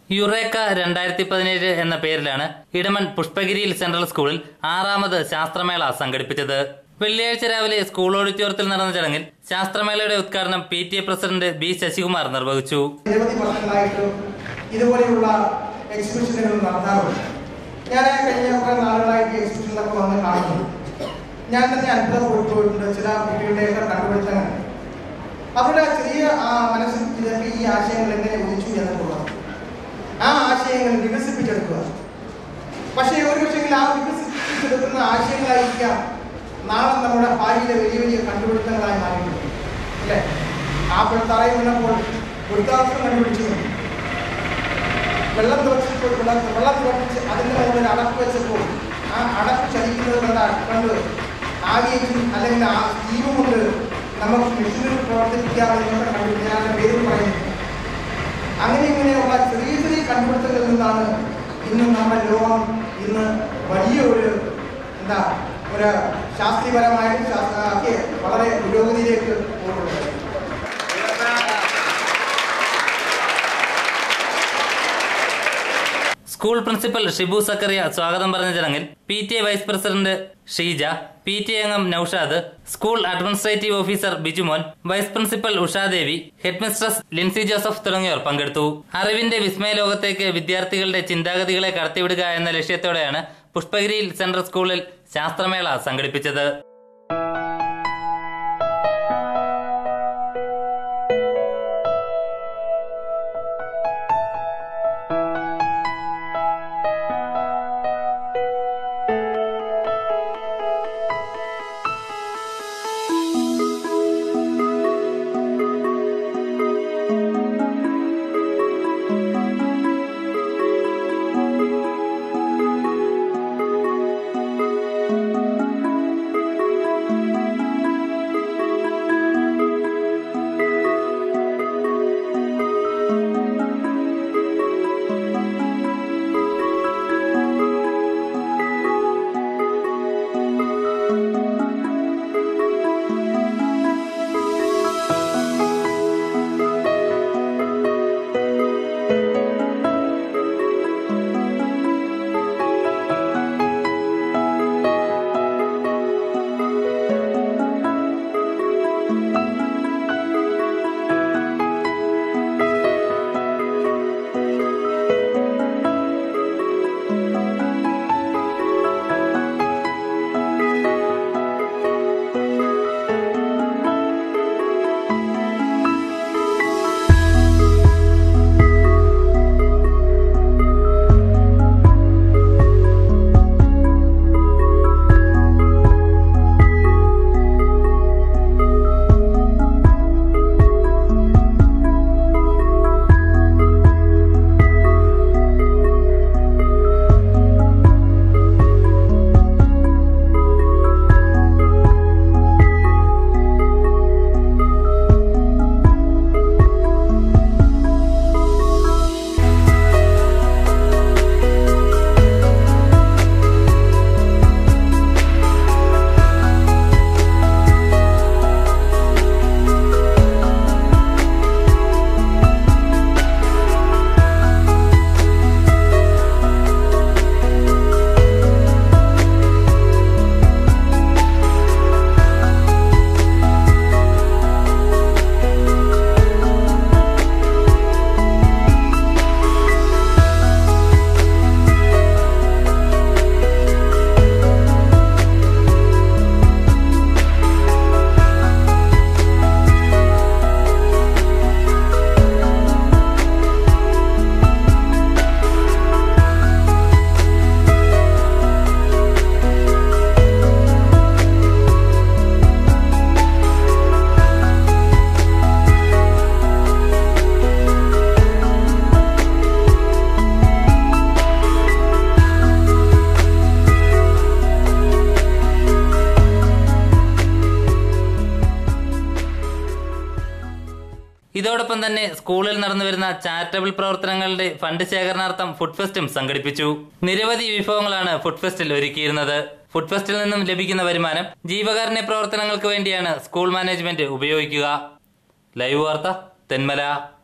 Eureka രണ്ടായിരത്തി പതിനേഴ് എന്ന പേരിലാണ് ഇടമൺ പുഷ്പഗിരിയിൽ സെൻട്രൽ സ്കൂളിൽ ആറാമത് ശാസ്ത്രമേള സംഘടിപ്പിച്ചത് വെള്ളിയാഴ്ച രാവിലെ സ്കൂൾ ഓഡിറ്റോറിയത്തിൽ നടന്ന ചടങ്ങിൽ ശാസ്ത്രമേളയുടെ ഉദ്ഘാടനം P T A president B Sasikumar നിർവഹിച്ചു നിരവധി വർഷങ്ങളായിട്ട് ഇതുപോലെയുള്ള എക്സിബിഷനുകൾ നടത്താറുണ്ട് ഞാൻ കഴിഞ്ഞ കുറെ നാളുകളായിട്ട് ഈ എക്സിബിഷനിലൊക്കെ വന്ന് കാണുന്നു ഞാൻ തന്നെ അത്ഭുതപ്പെട്ടു പോയിട്ടുണ്ട് ചില കുട്ടികളുടെയൊക്കെ കണ്ടുപിടുത്തങ്ങൾ അവരുടെ ചെറിയ ആ മനസ്സിൽ ഇതൊക്കെ ഈ ആശയങ്ങൾ എങ്ങനെ ഉദിച്ചു എന്നുള്ളത് ആ ആശയങ്ങൾ വികസിപ്പിച്ചെടുക്കുക പക്ഷേ ഒരു പക്ഷേ ആ വികസിപ്പിച്ചെടുക്കുന്ന ആശയങ്ങളായിരിക്കാം നാളെ നമ്മുടെ ഭാവിയിലെ വലിയ വലിയ കണ്ടുപിടുത്തങ്ങളായി മാറിയിട്ടുണ്ട് അല്ലേ ആപ്പിൾ തറയിൽ വീണപ്പോൾ വൃത്താർത്ഥം കണ്ടുപിടിച്ചു വെള്ളം തിളച്ചപ്പോൾ വെള്ളം വെള്ളം തിളപ്പിച്ച് അതിൻ്റെ മുകളിൽ അടപ്പ് വെച്ചപ്പോൾ ആ അടപ്പ് ചലിക്കുന്നത് കണ്ട കണ്ട് ആവിയേക്കും അല്ലെങ്കിൽ ആ സ്റ്റീവ് കൊണ്ട് നമുക്ക് മെഷീനിൽ പ്രവർത്തിപ്പിക്കാം എന്നൊക്കെ കണ്ടു ഞാൻ പേര് പറയുന്നു അങ്ങനെ ഇങ്ങനെയുള്ള ചെറിയ ചെറിയ കണ്ടുപിടുത്തങ്ങളിൽ നിന്നാണ് ഇന്ന് നമ്മുടെ ലോകം ഇന്ന് വലിയ ഒരു എന്താ ഒരു ശാസ്ത്രീയപരമായും ശാസ്ത്ര ഒക്കെ വളരെ പുരോഗതിയിലേക്ക് പോകുന്നത് സ്കൂൾ പ്രിൻസിപ്പൽ ഷിബു സക്കറിയ സ്വാഗതം പറഞ്ഞ ചടങ്ങിൽ P T A vice president Sheeja P T A അംഗം Naushad school administrative officer Bijumon vice principal Ushadevi head mistress Lincy Joseph തുടങ്ങിയവർ പങ്കെടുത്തു അറിവിന്റെ വിസ്മയ ലോകത്തേക്ക് വിദ്യാർത്ഥികളുടെ ചിന്താഗതികളെ കടത്തിവിടുക എന്ന ലക്ഷ്യത്തോടെയാണ് പുഷ്പഗിരിയിൽ സെൻട്രൽ സ്കൂളിൽ ശാസ്ത്രമേള സംഘടിപ്പിച്ചത് ഇതോടൊപ്പം തന്നെ സ്കൂളിൽ നടന്നുവരുന്ന ചാരിറ്റബിൾ പ്രവർത്തനങ്ങളുടെ ഫണ്ട് ശേഖരണാർത്ഥം ഫുഡ് ഫെസ്റ്റും സംഘടിപ്പിച്ചു നിരവധി വിഭവങ്ങളാണ് ഫുഡ് ഫെസ്റ്റിൽ ഒരുക്കിയിരുന്നത് ഫുഡ് ഫെസ്റ്റിൽ നിന്നും ലഭിക്കുന്ന വരുമാനം ജീവകാരുണ്യ പ്രവർത്തനങ്ങൾക്ക് വേണ്ടിയാണ് സ്കൂൾ മാനേജ്മെന്റ് ഉപയോഗിക്കുക ലൈവ് വാർത്ത തെന്മല